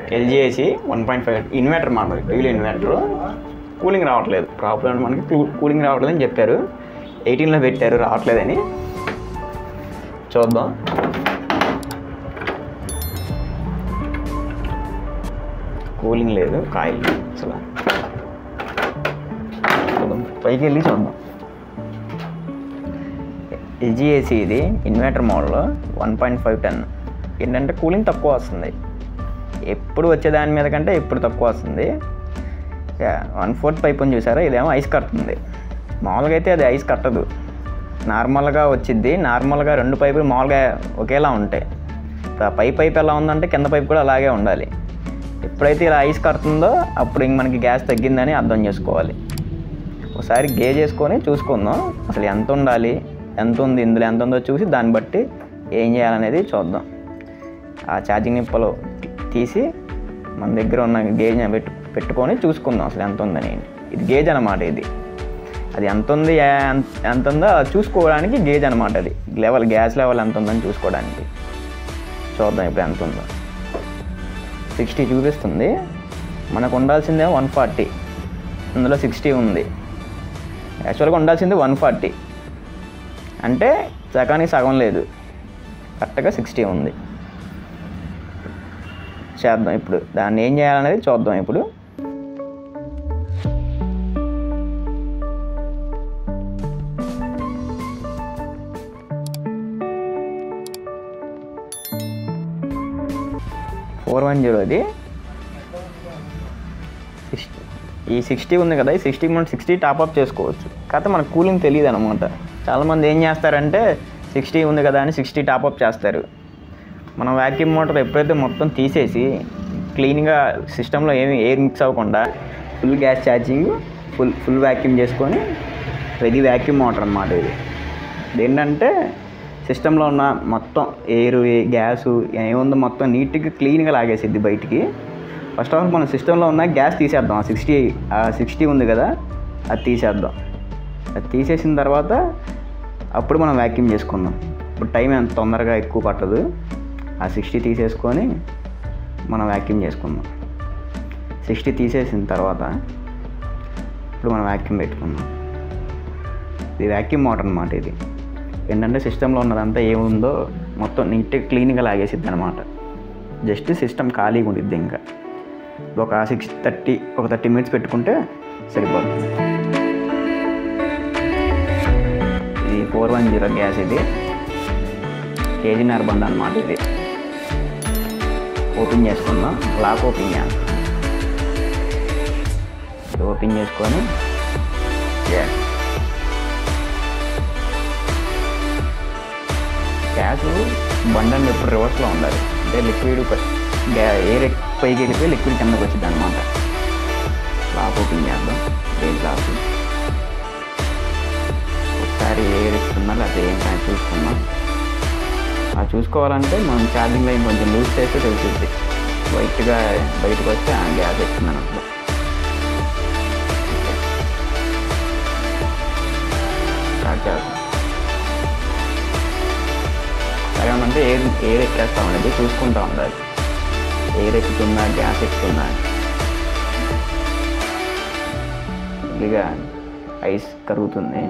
ఎల్జీఏసి one point five inverter మాట dual inverter cooling రావట్లేదు problem అంటే మనకి కూ- కూలింగ్ రావట్లేదు అని చెప్పారు ఎయిటీన్లో పెట్టారు రావట్లేదని చూద్దాం కూలింగ్ లేదు కాయలు అసలు చూద్దాం పైకి వెళ్ళి చూద్దాం ఎల్జీఏసీ ఇది inverter model one point five ten ఏంటంటే కూలింగ్ తక్కువ వస్తుంది ఎప్పుడు వచ్చే దాని మీద కంటే ఇప్పుడు తక్కువ వస్తుంది వన్ ఫోర్త్ పైప్ ఉంది చూసారా ఇదేమో ఐస్ కడుతుంది మామూలుగా అయితే అది ఐస్ కట్టదు నార్మల్గా వచ్చింది నార్మల్గా రెండు పైపులు మామూలుగా ఒకేలా ఉంటాయి ఇప్పుడు ఆ పై పైప్ ఎలా ఉందంటే కింద పైప్ కూడా అలాగే ఉండాలి ఎప్పుడైతే ఇలా ఐస్ కడుతుందో అప్పుడు ఇంక మనకి గ్యాస్ తగ్గిందని అర్థం చేసుకోవాలి ఒకసారి గేజ్ చేసుకొని చూసుకుందాం అసలు ఎంత ఉండాలి ఎంత ఉంది ఇందులో ఎంత ఉందో చూసి దాన్ని బట్టి ఏం చేయాలనేది చూద్దాం ఆ ఛార్జింగ్ నిప్పలు తీసి మన దగ్గర ఉన్న గేజ్ పెట్టు పెట్టుకొని చూసుకుందాం అసలు ఎంత ఉందని ఇది గేజ్ అనమాట ఇది అది ఎంత ఉంది ఏ- ఎంత- ఎంత ఉందో అది చూసుకోవడానికి గేజ్ అనమాట అది లెవెల్ గ్యాస్ లెవెల్ ఎంత ఉందని చూసుకోవడానికి చూద్దాం ఇప్పుడు ఎంత ఉందో సిక్స్టీ చూపిస్తుంది మనకు ఉండాల్సిందే వన్ ఫార్టీ ఇందులో సిక్స్టీ ఉంది యాక్చువల్గా ఉండాల్సింది వన్ ఫార్టీ అంటే సగానికి సగం లేదు కరెక్ట్గా సిక్స్టీ ఉంది చేద్దాం ఇప్పుడు దాన్ని ఏం చేయాలనేది చూద్దాం ఇప్పుడు ఫోర్ వన్ జీరో ఇది సిక్స్టీ ఈ సిక్స్టీ ఉంది కదా ఈ సిక్స్టీ మనం సిక్స్టీ టాప్అప్ చేసుకోవచ్చు కాకపోతే మనకు కూలింగ్ తెలియదు అనమాట చాలామంది ఏం చేస్తారంటే సిక్స్టీ ఉంది కదా అని సిక్స్టీ టాప్అప్ చేస్తారు మనం వ్యాక్యూమ్ మోటార్ ఎప్పుడైతే మొత్తం తీసేసి క్లీన్గా సిస్టంలో ఏమి ఎయిర్ మిక్స్ అవ్వకుండా full gas charging full full vacuum చేసుకొని ఇది వ్యాక్యూమ్ మోటార్ అన్నమాట ఇది ఏంటంటే సిస్టంలో ఉన్న మొత్తం ఎయిర్ గ్యాసు ఏముందో మొత్తం నీట్గా క్లీన్గా లాగేసిద్ది బయటికి ఫస్ట్ ఆఫ్ ఆల్ మన సిస్టంలో ఉన్న గ్యాస్ తీసేద్దాం ఆ సిక్స్టీ ఆ సిక్స్టీ ఉంది కదా అది తీసేద్దాం అది తీసేసిన తర్వాత అప్పుడు మనం వ్యాక్యూమ్ చేసుకుందాం ఇప్పుడు టైం ఎంత తొందరగా ఎక్కువ పట్టదు ఆ సిక్స్టీ తీసేసుకొని మనం వ్యాక్యూమ్ చేసుకుందాం సిక్స్టీ తీసేసిన తర్వాత ఇప్పుడు మనం వ్యాక్యూమ్ పెట్టుకుందాం ఇది వ్యాక్యూమ్ మోటార్ అనమాట ఇది ఏంటంటే సిస్టంలో ఉన్నదంతా ఏముందో మొత్తం నీట్గా క్లీన్గా లాగేసిద్ది అనమాట జస్ట్ సిస్టమ్ ఖాళీగా ఉండిద్ది ఇంకా ఒక సిక్స్ థర్టీ ఒక థర్టీ మినిట్స్ పెట్టుకుంటే సరిపోతుంది ఇది ఫోర్ వన్ జీరో గ్యాస్ ఇది కేజీన్నర బండ్ అనమాట ఇది ఓపెన్ చేసుకుందాం లాక్ ఓపెన్ చేయాలి ఇది ఓపెన్ చేసుకొని గ్యాస్ గ్యాస్ బండని ఎప్పుడు రివర్స్లో ఉండాలి అంటే లిక్విడ్ గ్యా ఎయిర్ పైకి వెళ్ళిపోయి లిక్విడ్ కిందకి వచ్చింది అనమాట లాక్ ఓపెన్ చేద్దాం దేని లాక్ ఒకసారి ఎయిర్ ఇస్తున్నా లేకపోతే ఏం కానీ చూసుకుందాం ఆ చూసుకోవాలంటే మనం ఛార్జింగ్ లైన్ కొంచెం లూజ్ చేస్తే తెలుస్తుంది వైట్గా బయటకు వస్తే ఆ గ్యాస్ ఎక్కుతుంది అన్నప్పుడు స్టార్ట్ చేద్దాం సరే అంటే ఎయిర్ ఎయిర్ ఎక్కేస్తా ఉండేది చూసుకుంటా ఉండాలి ఎయిర్ ఎక్కుతుందా గ్యాస్ ఎక్కుతుందా అని. ఇదిగా ఐస్ కరుగుతుంది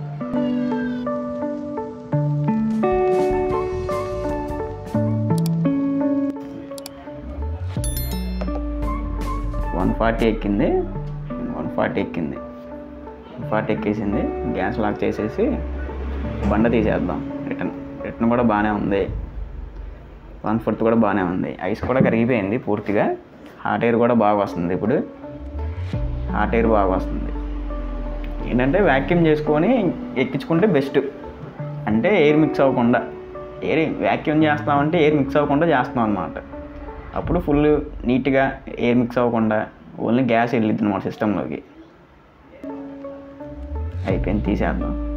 వన్ ఫార్టీ ఎక్కింది వన్ ఫార్టీ ఎక్కింది వన్ ఫార్టీ ఎక్కేసింది గ్యాస్ లాక్ చేసేసి బండ తీసేద్దాం రిటర్న్ రిటర్న్ కూడా బాగానే ఉంది వన్ ఫోర్త్ కూడా బాగానే ఉంది ఐస్ కూడా కరిగిపోయింది పూర్తిగా హాట్ ఎయిర్ కూడా బాగా వస్తుంది ఇప్పుడు హాట్ ఎయిర్ బాగా వస్తుంది ఏంటంటే వ్యాక్యూమ్ చేసుకొని ఎక్కించుకుంటే బెస్ట్ అంటే ఎయిర్ మిక్స్ అవ్వకుండా ఎయిర్ వ్యాక్యూమ్ చేస్తామంటే ఎయిర్ మిక్స్ అవ్వకుండా చేస్తాం అనమాట అప్పుడు ఫుల్ నీట్గా ఎయిర్ మిక్స్ అవ్వకుండా ఓన్లీ గ్యాస్ వెళ్ళిద్ది అనమాట సిస్టంలోకి అయిపోయింది తీసేద్దాం